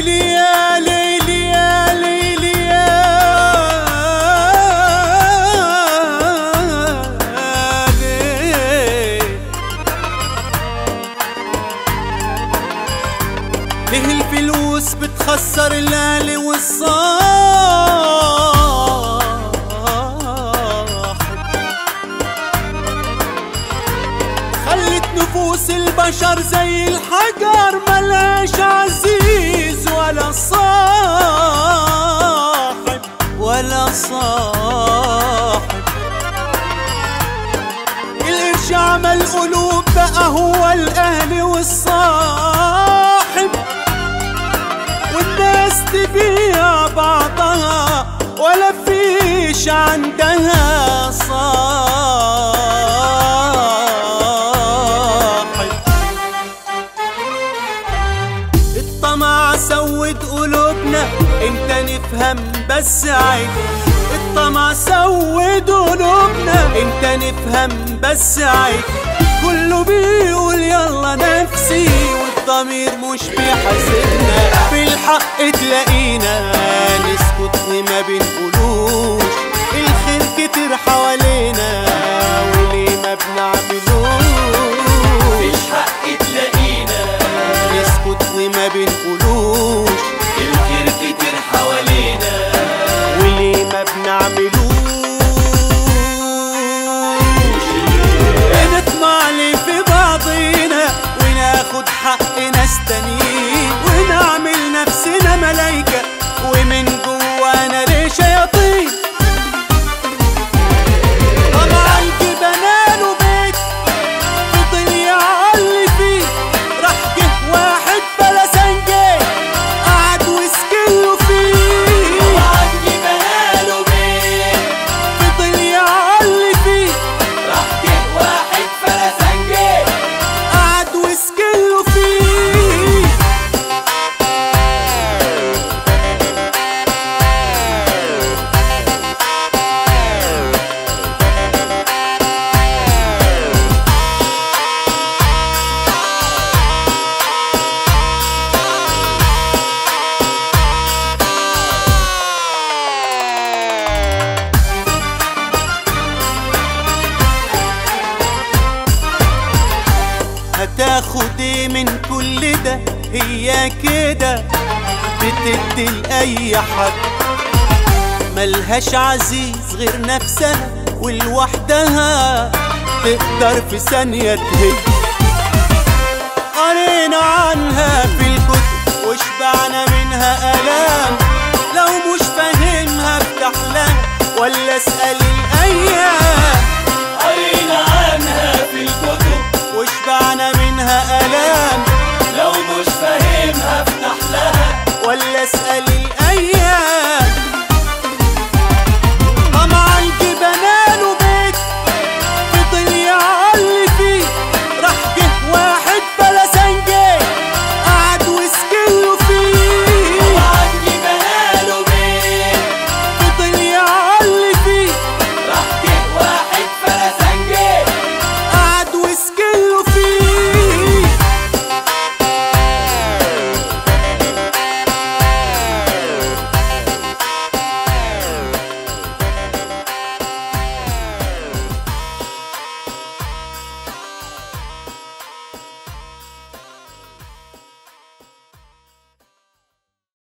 ليلي يا ليلي يا ليلي يا ليل ليه الفلوس بتخسر الاهل والصاحب خلت نفوس البشر زي الحجر ملاش عزيز ولا صاحب ولا صاحب القرش عمل قلوب بقى هو الاهل والصاحب والناس تبيع بعضها ولا فيش عندها صاحب الطمع سود قلوبنا امتى نفهم بس عيب الطمع سود قلوبنا امتى نفهم بس عيب كله بيقول يلا نفسي والضمير مش بيحاسبنا بالحق تلاقينا نسكت وما بنقولوش الخير كتير حوالينا وليه ما بنعملوش مش حق تلاقينا نسكت وما بنقولوش الخير كتير حوالينا وليه ما بنعملوش بنطمع ليه في بعضينا وناخد حق ناس تانيين ونعمل نفسنا ملايكة ومن جوانا ليه شياطين طبعا جبنا له بيت فضل يعلي فيه راح جه واحد بلا سنجة قعد وسكله فيه عندي بناله بيت فضل يعلي فيه راح جه واحد فلسنجي قعد وسكله فيه هتاخد ايه من كل ده هي كده بتدي لأي حد ملهاش عزيز غير نفسها ولوحدها تقدر في ثانية تهد قرينا عنها في الكتب وشبعنا منها آلام لو مش فاهمها افتح لها ولا اسأل الأيام قرينا عنها في الكتب وشبعنا منها آلام لو مش فاهمها افتح لها ولا اسأل